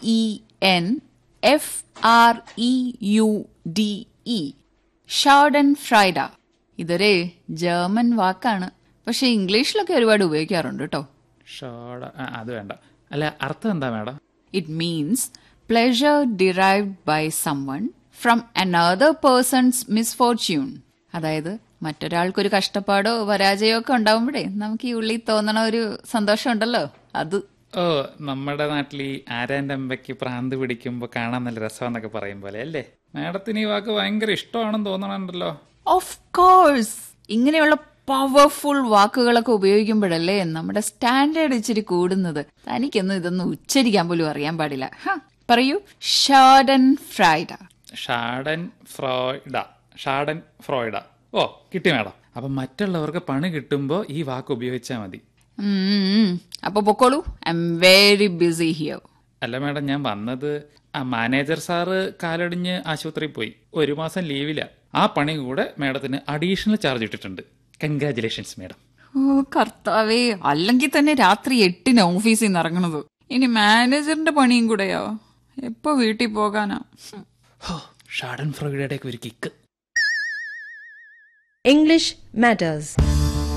E N F R E U D E schadenfreude ഇതൊരു German വാക്കാണ് പക്ഷെ ഇംഗ്ലീഷിലൊക്കെ ഒരുപാട് ഉപയോഗിക്കാറുണ്ട് കേട്ടോ ഷോട ആ, അത് വേണ്ട അല്ല അർത്ഥം എന്താ madam it means pleasure derived by someone from another person's misfortune അതായത് മറ്റൊരാൾക്കൊരു കഷ്ടപ്പാടോ പരാജയമോ ഒക്കെ ഉണ്ടാവുമ്പോഴേ നമുക്ക് ഈ ഉള്ളിൽ തോന്നണ ഒരു സന്തോഷം ഉണ്ടല്ലോ അത് ഓ നമ്മുടെ നാട്ടിൽ ഈ ആരാൻ്റെ അമ്പയ്ക്ക് പ്രാന്ത് പിടിക്കുമ്പോൾ കാണാൻ നല്ല രസമെന്നൊക്കെ പറയും പോലെ അല്ലേ മാഡത്തിന് ഈ വാക്ക് ഭയങ്കര ഇഷ്ടമാണെന്ന് തോന്നണുണ്ടല്ലോ ഓഫ് കോഴ്സ് ഇങ്ങനെയുള്ള പവർഫുൾ വാക്കുകളൊക്കെ ഉപയോഗിക്കുമ്പോഴല്ലേ നമ്മുടെ സ്റ്റാൻഡേർഡ് ഇച്ചിരി കൂടുന്നത് തനിക്കൊന്നും ഇതൊന്നും ഉച്ചരിക്കാൻ പോലും അറിയാൻ പാടില്ല ഹ, പറയൂ ഷാർഡൻ ഫ്രൈഡ ഷാഡൻ ഫ്രോയിഡ ഷാഡൻ ഫ്രോയിഡ ഓ കിട്ടി മാഡം അപ്പം മറ്റുള്ളവർക്ക് പണി കിട്ടുമ്പോൾ ഈ വാക്ക് ഉപയോഗിച്ചാൽ മതി ഉം, അപ്പൊ പൊക്കോളൂ I'm very busy here അല്ല മാഡം ഞാൻ വന്നത് ആ മാനേജർ സാറ് കാലടിഞ്ഞ് ആശുപത്രിയിൽ പോയി ഒരു മാസം ലീവില്ല ആ പണി കൂടെ മാഡത്തിന് അഡീഷണൽ ചാർജ് ഇട്ടിട്ടുണ്ട് കൺഗ്രാചുലേഷൻസ് മാഡം ഓ കർത്താവേ അല്ലെങ്കിൽ തന്നെ രാത്രി എട്ടിന് ഓഫീസിൽ നിന്ന് ഇറങ്ങണത് ഇനി മാനേജറിന്റെ പണിയും കൂടെയോ എപ്പോ വീട്ടിൽ പോകാനാ ഹും. ഹോ ഷാഡൻ ഫ്രോയിഡയുടെ ഒരു കിക്ക് English matters.